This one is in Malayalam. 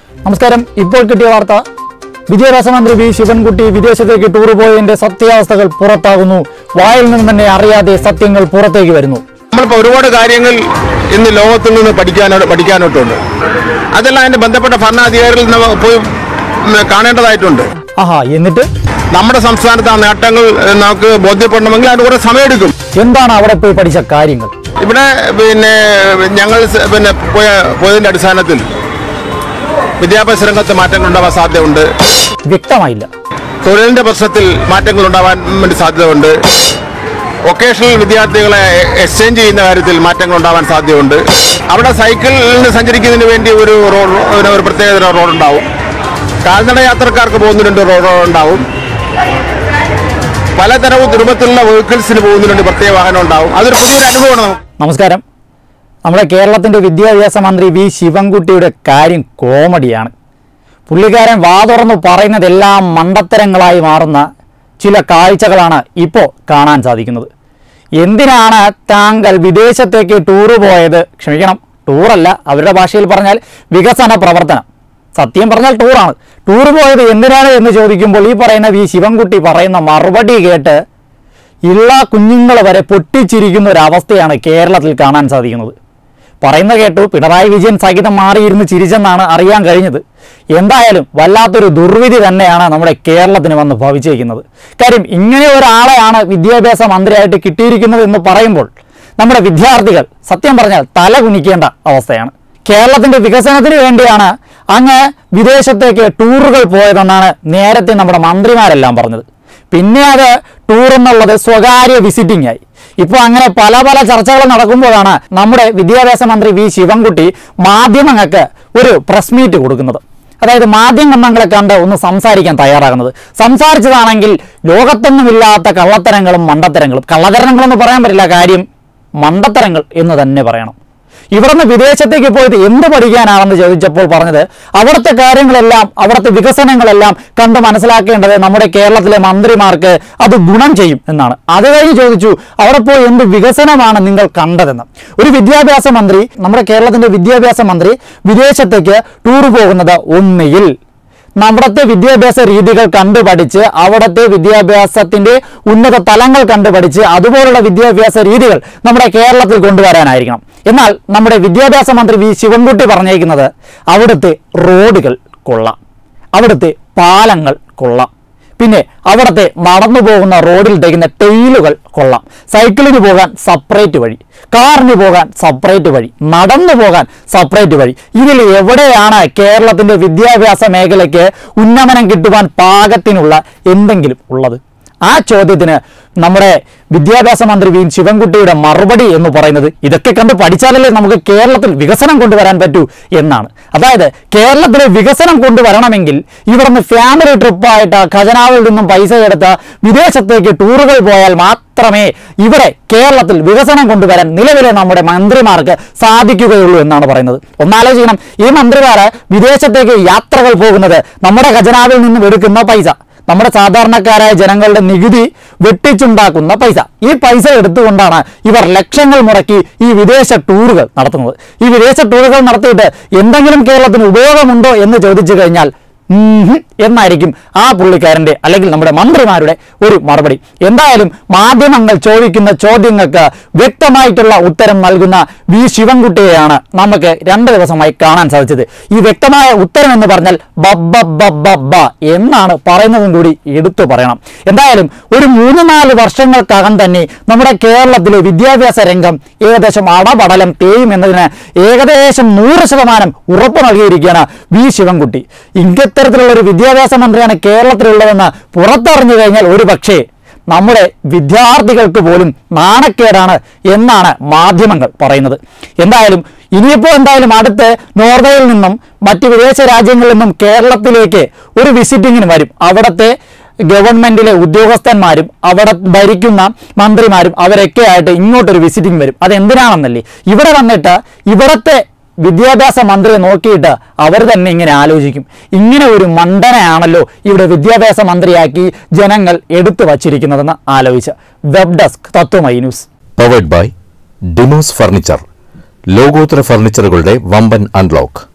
നമസ്കാരം ഇപ്പോൾ കിട്ടിയ വാർത്ത വിദ്യാഭ്യാസ മന്ത്രി വി ശിവൻകുട്ടി വിദേശത്തേക്ക് ടൂർ പോയതിന്റെ സത്യാവസ്ഥകൾ പുറത്താകുന്നു വായിൽ നിന്ന് തന്നെ അറിയാതെ സത്യങ്ങൾ പുറത്തേക്ക് വരുന്നു നമ്മളിപ്പോൾ ഒരുപാട് കാര്യങ്ങൾ ഇന്ന് ലോകത്തിൽ നിന്ന് പഠിക്കാനോ പഠിക്കാനോട്ടുണ്ട് അതെല്ലാം അതിന് ബന്ധപ്പെട്ട ഭരണാധികാരികൾ നമ്മ പോയി ഉം, കാണേണ്ടതായിട്ടുണ്ട് ആഹാ എന്നിട്ട് നമ്മുടെ സംസ്ഥാനത്ത് ആ നേട്ടങ്ങൾ ഏഹ്, നമുക്ക് ബോധ്യപ്പെടണമെങ്കിൽ അതിന് കുറേ സമയമെടുക്കും എന്താണ് അവിടെ പോയി പഠിച്ച കാര്യങ്ങൾ ഇവിടെ പിന്നെ ഞങ്ങൾ സ- പിന്നെ പോയ പോയതിൻ്റെ അടിസ്ഥാനത്തിൽ വിദ്യാഭ്യാസ രംഗത്ത് മാറ്റങ്ങൾ ഉണ്ടാവാൻ സാധ്യതയുണ്ട് വ്യക്തമായില്ല തൊഴിലിന്റെ പ്രശ്നത്തിൽ മാറ്റങ്ങൾ ഉണ്ടാവാൻ വേണ്ടി സാധ്യതയുണ്ട് വൊക്കേഷണൽ വിദ്യാർത്ഥികളെ എക്സ്ചേഞ്ച് ചെയ്യുന്ന കാര്യത്തിൽ മാറ്റങ്ങൾ ഉണ്ടാവാൻ സാധ്യതയുണ്ട് അവിടെ സൈക്കിളിന് സഞ്ചരിക്കുന്നതിന് വേണ്ടി ഒരു റോഡ് ഒരു- ഒരു പ്രത്യേക തരം റോഡ് ഉണ്ടാവും കാൽനട യാത്രക്കാർക്ക് പോകുന്നതിനുണ്ട് റോഡ് ഉണ്ടാവും പലതരവും രൂപത്തിലുള്ള വെഹിക്കിൾസിന് പോകുന്നതിനുണ്ട് പ്രത്യേക വാഹനം ഉണ്ടാവും അതൊരു പുതിയൊരു അനുഭവമാണ് നമുക്ക് നമസ്കാരം നമ്മുടെ കേരളത്തിന്റെ വിദ്യാഭ്യാസ മന്ത്രി വി ശിവൻകുട്ടിയുടെ കാര്യം കോമഡിയാണ് പുള്ളിക്കാരൻ വാ തുറന്ന് പറയുന്നതെല്ലാം മണ്ടത്തരങ്ങളായി മാറുന്ന ചില കാഴ്ചകളാണ് ഇപ്പോൾ കാണാൻ സാധിക്കുന്നത് എന്തിനാണ് താങ്കൾ വിദേശത്തേക്ക് ടൂറ് പോയത് ക്ഷമിക്കണം ടൂറല്ല അവരുടെ ഭാഷയിൽ പറഞ്ഞാൽ വികസന പ്രവർത്തനം സത്യം പറഞ്ഞാൽ ടൂറാണ് ടൂർ പോയത് എന്തിനാണ് എന്ന് ചോദിക്കുമ്പോൾ ഈ പറയുന്ന വി ശിവൻകുട്ടി പറയുന്ന മറുപടി കേട്ട് ഇള്ള കുഞ്ഞുങ്ങൾ വരെ പൊട്ടിച്ചിരിക്കുന്ന ഒരു അവസ്ഥയാണ് കേരളത്തിൽ കാണാൻ സാധിക്കുന്നത് പറയുന്ന കേട്ടു പിണറായി വിജയൻ സഹിതം മാറിയിരുന്ന് ചിരിച്ചെന്നാണ് അറിയാൻ കഴിഞ്ഞത് എന്തായാലും വല്ലാത്തൊരു ദുർവിധി തന്നെയാണ് നമ്മുടെ കേരളത്തിന് വന്ന് ഭവിച്ചിരിക്കുന്നത് കാര്യം ഇങ്ങനെ ഒരാളെയാണ് വിദ്യാഭ്യാസ മന്ത്രിയായിട്ട് കിട്ടിയിരിക്കുന്നത് എന്ന് പറയുമ്പോൾ നമ്മുടെ വിദ്യാർത്ഥികൾ സത്യം പറഞ്ഞാൽ തല കുനിക്കേണ്ട അവസ്ഥയാണ് കേരളത്തിന്റെ വികസനത്തിന് വേണ്ടിയാണ് അങ്ങ് വിദേശത്തേക്ക് ടൂറുകൾ പോയതെന്നാണ് നേരത്തെ നമ്മുടെ മന്ത്രിമാരെല്ലാം പറഞ്ഞത് പിന്നെ അത് ടൂർ എന്നുള്ളത് സ്വകാര്യ വിസിറ്റിംഗ് ആയി ഇപ്പോൾ അങ്ങനെ പല പല ചർച്ചകൾ നടക്കുമ്പോഴാണ് നമ്മുടെ വിദ്യാഭ്യാസ മന്ത്രി വി ശിവൻകുട്ടി മാധ്യമങ്ങൾക്ക് ഒരു പ്രസ് മീറ്റ് കൊടുക്കുന്നത് അതായത് മാധ്യമങ്ങളെ കണ്ട് ഒന്ന് സംസാരിക്കാൻ തയ്യാറാകുന്നത് സംസാരിച്ചതാണെങ്കിൽ ലോകത്തൊന്നുമില്ലാത്ത കള്ളത്തരങ്ങളും മണ്ടത്തരങ്ങളും കള്ളത്തരങ്ങളെന്ന് പറയാൻ പറ്റില്ല കാര്യം മണ്ടത്തരങ്ങൾ എന്ന് തന്നെ പറയണം ഇവിടുന്ന് വിദേശത്തേക്ക് പോയത് എന്ത് പഠിക്കാനാണെന്ന് ചോദിച്ചപ്പോൾ പറഞ്ഞത് അവിടുത്തെ കാര്യങ്ങളെല്ലാം അവിടുത്തെ വികസനങ്ങളെല്ലാം കണ്ട് മനസ്സിലാക്കേണ്ടത് നമ്മുടെ കേരളത്തിലെ മന്ത്രിമാർക്ക് അത് ഗുണം ചെയ്യും എന്നാണ് അത് കഴിഞ്ഞ് ചോദിച്ചു അവിടെ പോയി എന്ത് വികസനമാണ് നിങ്ങൾ കണ്ടതെന്ന് ഒരു വിദ്യാഭ്യാസ മന്ത്രി നമ്മുടെ കേരളത്തിന്റെ വിദ്യാഭ്യാസ മന്ത്രി വിദേശത്തേക്ക് ടൂർ പോകുന്നത് ഒന്നുകിൽ നമ്മുടത്തെ വിദ്യാഭ്യാസ രീതികൾ കണ്ടുപഠിച്ച് അവിടുത്തെ വിദ്യാഭ്യാസത്തിന്റെ ഉന്നത തലങ്ങൾ കണ്ടുപഠിച്ച് അതുപോലുള്ള വിദ്യാഭ്യാസ രീതികൾ നമ്മുടെ കേരളത്തിൽ കൊണ്ടുവരാനായിരിക്കണം എന്നാൽ നമ്മുടെ വിദ്യാഭ്യാസ മന്ത്രി വി ശിവൻകുട്ടി പറഞ്ഞേക്കുന്നത് അവിടുത്തെ റോഡുകൾ കൊള്ളാം അവിടുത്തെ പാലങ്ങൾ കൊള്ളാം പിന്നെ അവിടുത്തെ നടന്നു പോകുന്ന റോഡിൽ തേക്കുന്ന ടെയിലുകൾ കൊള്ളാം സൈക്കിളിന് പോകാൻ സെപ്പറേറ്റ് വഴി കാറിന് പോകാൻ സെപ്പറേറ്റ് വഴി നടന്നു പോകാൻ സെപ്പറേറ്റ് വഴി ഇതിൽ എവിടെയാണ് കേരളത്തിന്റെ വിദ്യാഭ്യാസ മേഖലയ്ക്ക് ഉന്നമനം കിട്ടുവാൻ പാകത്തിനുള്ള എന്തെങ്കിലും ഉള്ളത് ആ ചോദ്യത്തിന് നമ്മുടെ വിദ്യാഭ്യാസ മന്ത്രി വി ശിവൻകുട്ടിയുടെ മറുപടി എന്ന് പറയുന്നത് ഇതൊക്കെ കണ്ട് പഠിച്ചാലല്ലേ നമുക്ക് കേരളത്തിൽ വികസനം കൊണ്ടുവരാൻ പറ്റൂ എന്നാണ് അതായത് കേരളത്തിലെ വികസനം കൊണ്ടുവരണമെങ്കിൽ ഇവിടുന്ന് ഫാമിലി ട്രിപ്പായിട്ട് ഖജനാവിൽ നിന്നും പൈസ എടുത്ത് വിദേശത്തേക്ക് ടൂറുകൾ പോയാൽ മാത്രമേ ഇവിടെ കേരളത്തിൽ വികസനം കൊണ്ടുവരാൻ നിലവിലെ നമ്മുടെ മന്ത്രിമാർക്ക് സാധിക്കുകയുള്ളൂ എന്നാണ് പറയുന്നത് ഒന്നാലോചിക്കണം ഈ മന്ത്രിമാർ വിദേശത്തേക്ക് യാത്രകൾ പോകുന്നത് നമ്മുടെ ഖജനാവിൽ നിന്നും എടുക്കുന്ന പൈസ നമ്മുടെ സാധാരണക്കാരായ ജനങ്ങളുടെ നികുതി വെട്ടിച്ചുണ്ടാക്കുന്ന പൈസ ഈ പൈസ എടുത്തുകൊണ്ടാണ് ഇവർ ലക്ഷങ്ങൾ മുടക്കി ഈ വിദേശ ടൂറുകൾ നടത്തുന്നത് ഈ വിദേശ ടൂറുകൾ നടത്തിയിട്ട് എന്തെങ്കിലും കേരളത്തിന് ഉപയോഗമുണ്ടോ എന്ന് ചോദിച്ചു കഴിഞ്ഞാൽ ഉം ഹും എന്നായിരിക്കും ആ പുള്ളിക്കാരൻ്റെ അല്ലെങ്കിൽ നമ്മുടെ മന്ത്രിമാരുടെ ഒരു മറുപടി എന്തായാലും മാധ്യമങ്ങൾ ചോദിക്കുന്ന ചോദ്യങ്ങൾക്ക് വ്യക്തമായിട്ടുള്ള ഉത്തരം നൽകുന്ന വി ശിവൻകുട്ടിയെയാണ് നമുക്ക് രണ്ട് ദിവസമായി കാണാൻ സാധിച്ചത് ഈ വ്യക്തമായ ഉത്തരം എന്ന് പറഞ്ഞാൽ ബബ്ബ എന്നാണ് പറയുന്നതും കൂടി എടുത്തു പറയണം എന്തായാലും ഒരു മൂന്ന് നാല് വർഷങ്ങൾക്കകം തന്നെ നമ്മുടെ കേരളത്തിലെ വിദ്യാഭ്യാസ രംഗം ഏകദേശം അടപടലം തേയും എന്നതിന് ഏകദേശം നൂറ് ശതമാനം ഉറപ്പ് നൽകിയിരിക്കുകയാണ് വി ശിവൻകുട്ടി ഇത്തരത്തിലുള്ള ഒരു വിദ്യാഭ്യാസ മന്ത്രിയാണ് കേരളത്തിലുള്ളതെന്ന് പുറത്തറിഞ്ഞു കഴിഞ്ഞാൽ ഒരു പക്ഷേ നമ്മുടെ വിദ്യാർത്ഥികൾക്ക് പോലും നാണക്കേടാണ് എന്നാണ് മാധ്യമങ്ങൾ പറയുന്നത് എന്തായാലും ഇനിയിപ്പോൾ എന്തായാലും അടുത്ത് നോർവേയിൽ നിന്നും മറ്റ് വിദേശ രാജ്യങ്ങളിൽ നിന്നും കേരളത്തിലേക്ക് ഒരു വിസിറ്റിങ്ങിന് വരും അവിടുത്തെ ഗവൺമെന്റിലെ ഉദ്യോഗസ്ഥന്മാരും അവിടെ ഭരിക്കുന്ന മന്ത്രിമാരും അവരൊക്കെ ആയിട്ട് ഇങ്ങോട്ടൊരു വിസിറ്റിംഗ് വരും അതെന്തിനാണെന്നല്ലേ ഇവിടെ വന്നിട്ട് ഇവിടത്തെ വിദ്യാഭ്യാസ മന്ത്രിയെ നോക്കിയിട്ട് അവർ തന്നെ ഇങ്ങനെ ആലോചിക്കും ഇങ്ങനെ ഒരു മണ്ടനെയാണല്ലോ ഇവിടെ വിദ്യാഭ്യാസ മന്ത്രിയാക്കി ജനങ്ങൾ എടുത്തു വച്ചിരിക്കുന്നതെന്ന് ആലോചിച്ച് web desk Tatwamayi news powered by Demos furniture ലോകോത്തര ഫർണിച്ചറുകളുടെ വമ്പൻ അൺലോക്ക്